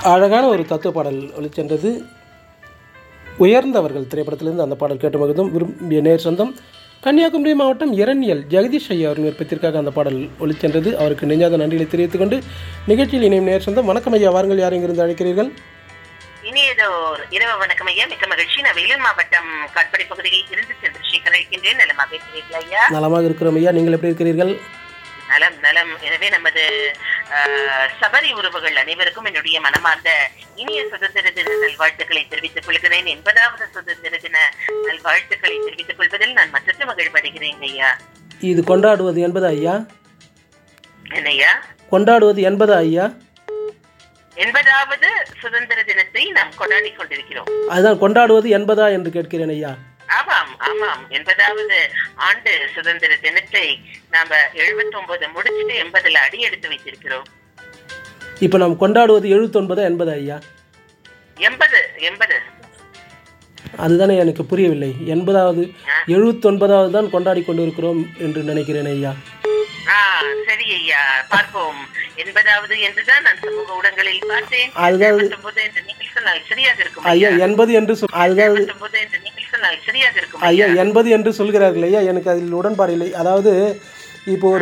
அழகான ஒரு தத்துவ பாடல் ஒளிச்சென்றது உயர்ந்தவர்கள் திரைப்படத்திலிருந்து அந்த பாடல் கேட்டு மகிழ்ந்தும் விரும்பிய நேர் சொந்தம் கன்னியாகுமரி மாவட்டம் இரணியல் ஜெகதீஷ் ஐயா அவரின் விருப்பத்திற்காக அந்த பாடல் ஒளிச்சென்றது அவருக்கு நெஞ்சாத நன்றிகளை தெரிவித்துக் கொண்டு நிகழ்ச்சியில் இணையும் நேர் சொந்தம் வணக்கம் ஐயா வாருங்கள் யார் இங்கிருந்து அழைக்கிறீர்கள் இனியதோர் இரவு வணக்கம் ஐயா மிக்க மகிழ்ச்சி நான் வேலூர் மாவட்டம் காட்பாடி பகுதியில் இருந்து சந்திரசேகர் இருக்கின்றேன் நலமாக இருக்கிறீர்களா ஐயா நலமாக இருக்கிறோம் ஐயா நீங்கள் எப்படி இருக்கிறீர்கள் நலம் நலம் எனவே நமது ஆஹ், சபரி உறவுகள் அனைவருக்கும் என்னுடைய மனமார்ந்த இனிய சுதந்திர தின நல்வாழ்த்துக்களை தெரிவித்துக் கொள்கிறேன் எண்பதாவது சுதந்திர தின நல்வாழ்த்துக்களை தெரிவித்துக் கொள்வதில் நான் மற்றற்ற மகிழ்வடைகிறேன் ஐயா இது கொண்டாடுவது என்பதா ஐயா என்னையா கொண்டாடுவது என்பதா ஐயா எண்பதாவது சுதந்திர தினத்தை நாம் கொண்டாடி கொண்டிருக்கிறோம் அதுதான் கொண்டாடுவது என்பதா என்று கேட்கிறேன் ஐயா ஆமாம் ஆமாம் எண்பதாவது ஆண்டு சுதந்திர தினத்தை நாம 79 முடிச்சுட்டு எண்பதுல அடி எடுத்து வைத்திருக்கிறோம் இப்போ நாம் கொண்டாடுவது எழுபத்தொன்பதா என்பதா ஐயா எண்பது எண்பது அதுதானே எனக்கு புரியவில்லை எண்பதாவது எழுபத்தொன்பதாவது தான் கொண்டாடி கொண்டிருக்கிறோம் என்று நினைக்கிறேன் ஐயா ஆ சரி ஐயா பார்ப்போம் எண்பதாவது என்றுதான் நான் சமூக ஊடகங்களில் பார்த்தேன் அதுதான் 79 என்று நீங்கள் சொன்னால் சரியாக இருக்கும் ஐயா எண்பது என்று சொல் அதுதான் 79 என்று நீங்கள் சொன்னால் சரியாக இருக்கும் ஐயா எண்பது என்று சொல்கிறார்கள் ஐயா எனக்கு அதில் உடன்பாடு இல்லை அதாவது இப்போ ஒரு